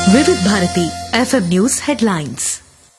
వివిధ Bharati FM news headlines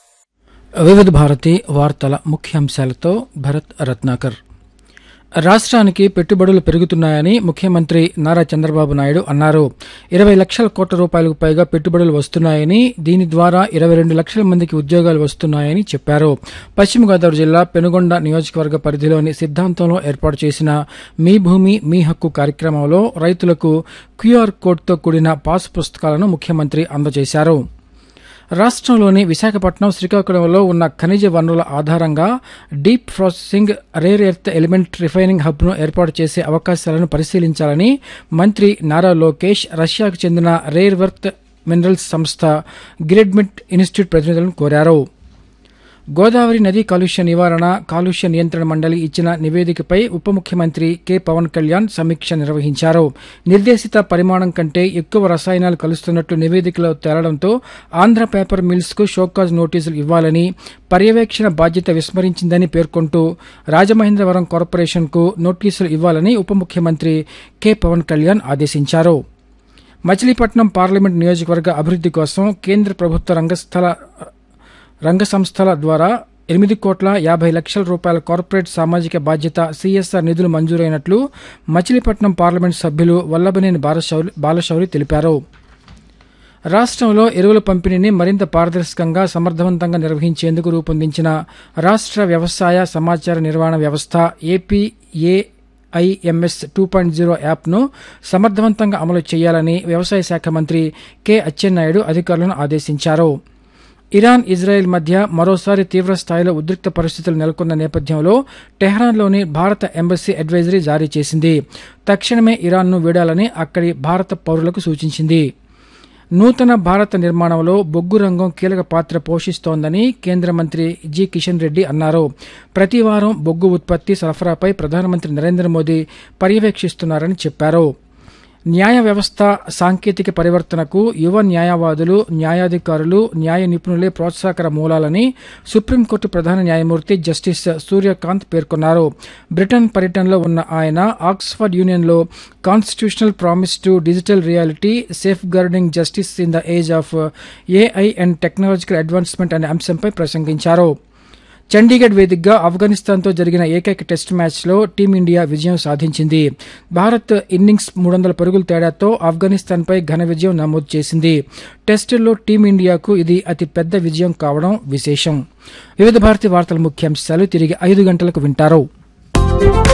వివిధ భారతి వార్తల ముఖ్యాంశాలతో భరత్ రత్నాకర్ రాష్ట్రానికి పెట్టుబడులు పెరుగుతున్నాయని ముఖ్యమంత్రి నారా చంద్రబాబు నాయుడు అన్నారు ఇరవై లక్షల కోట్ల రూపాయలకు పైగా పెట్టుబడులు వస్తున్నాయని దీని ద్వారా ఇరవై రెండు లక్షల మందికి ఉద్యోగాలు వస్తున్నాయని చెప్పారు పశ్చిమ గోదావరి జిల్లా పెనుగొండ నియోజకవర్గ పరిధిలోని సిద్ధాంతంలో ఏర్పాటు చేసిన మీ భూమి మీ హక్కు కార్యక్రమంలో రైతులకు క్యూఆర్ కోడ్తో కూడిన పాస్ పుస్తకాలను ముఖ్యమంత్రి అందజేశారు రాష్ట్రంలోని విశాఖపట్నం శ్రీకాకుళంలో ఉన్న ఖనిజ వనరుల ఆధారంగా deep processing rare earth element refining హబ్ను ఏర్పాటు చేసే అవకాశాలను పరిశీలించాలని మంత్రి నారా లోకేష్ రష్యాకు చెందిన రేర్ వర్త్ మినరల్స్ సంస్థ గ్రిడ్మిట్ ఇన్స్టిట్యూట్ ప్రతినిధులను కోరారు గోదావరి నదీ కాలుష్య నివారణ కాలుష్య నియంత్రణ మండలి ఇచ్చిన నివేదికపై ఉప ముఖ్యమంత్రి కె పవన్ కళ్యాణ్ సమీక్ష నిర్వహించారు నిర్దేశిత పరిమాణం కంటే ఎక్కువ రసాయనాలు కలుస్తున్నట్లు నివేదికలో తేలడంతో ఆంధ్ర పేపర్ మిల్స్ కు షోకాజ్ నోటీసులు ఇవ్వాలని పర్యవేక్షణ బాధ్యత విస్మరించిందని పేర్కొంటూ రాజమహేంద్రవరం కార్పొరేషన్ కు నోటీసులు ఇవ్వాలని ఉప ముఖ్యమంత్రి కె పవన్ కళ్యాణ్ ఆదేశించారు మచిలీపట్నం పార్లమెంట్ నియోజకవర్గ అభివృద్ది కోసం కేంద్ర ప్రభుత్వ రంగస్థల రంగ సంస్థల ద్వారా ఎనిమిది కోట్ల యాభై లక్షల రూపాయల కార్పొరేట్ సామాజిక బాధ్యత సీఎస్ఆర్ నిధులు మంజూరైనట్లు మచిలీపట్నం పార్లమెంట్ సభ్యులు వల్లభనేని బాలశౌరి బాలశౌరి తెలిపారు రాష్ట్రంలో ఎరువుల పంపిణీని మరింత పారదర్శకంగా సమర్థవంతంగా నిర్వహించేందుకు రూపొందించిన రాష్ట్ర వ్యవసాయ సమాచార నిర్వహణ వ్యవస్థ APA IMS two point zero యాప్ను సమర్థవంతంగా అమలు చేయాలని వ్యవసాయ శాఖ మంత్రి కె అచ్చెన్నాయుడు అధికారులను ఆదేశించారు ఇరాన్ ఇజ్రాయెల్ మధ్య మరోసారి తీవ్ర స్థాయిలో ఉద్రిక్త పరిస్థితులు నెలకొన్న నేపథ్యంలో టెహ్రాన్లోని భారత ఎంబసీ అడ్వైజరీ జారీ చేసింది తక్షణమే ఇరాన్ను వీడాలని అక్కడి భారత పౌరులకు సూచించింది నూతన భారత నిర్మాణంలో బొగ్గు రంగం కీలక పాత్ర పోషిస్తోందని కేంద్ర మంత్రి జి కిషన్ రెడ్డి అన్నారు ప్రతి వారం బొగ్గు ఉత్పత్తి సరఫరాపై ప్రధానమంత్రి నరేంద్ర మోదీ పర్యవేక్షిస్తున్నారని చెప్పారు న్యాయ వ్యవస్థ సాంకేతిక పరివర్తనకు యువ న్యాయవాదులు న్యాయాధికారులు న్యాయ నిపుణులే ప్రోత్సాహకర మూలాలని సుప్రీంకోర్టు ప్రధాన న్యాయమూర్తి జస్టిస్ సూర్యకాంత్ పేర్కొన్నారు బ్రిటన్ పర్యటనలో ఉన్న ఆయన ఆక్స్ఫర్డ్ యూనియన్లో constitutional promise to digital reality safeguarding justice in the age of AI and technological advancement అనే అంశంపై ప్రసంగించారు చండీగఢ్ వేదికగా ఆఫ్ఘనిస్తాన్తో జరిగిన ఏకైక టెస్ట్ మ్యాచ్లో టీమిండియా విజయం సాధించింది భారత్ ఇన్నింగ్స్ మూడు వందల పరుగుల తేడాతో ఆఫ్ఘనిస్తాన్పై ఘన విజయం నమోదు చేసింది టెస్టుల్లో టీమిండియాకు ఇది అతి పెద్ద విజయం కావడం విశేషం వివిధ భారతి వార్తల ముఖ్యాంశాలు తిరిగి ఐదు గంటలకు వింటారు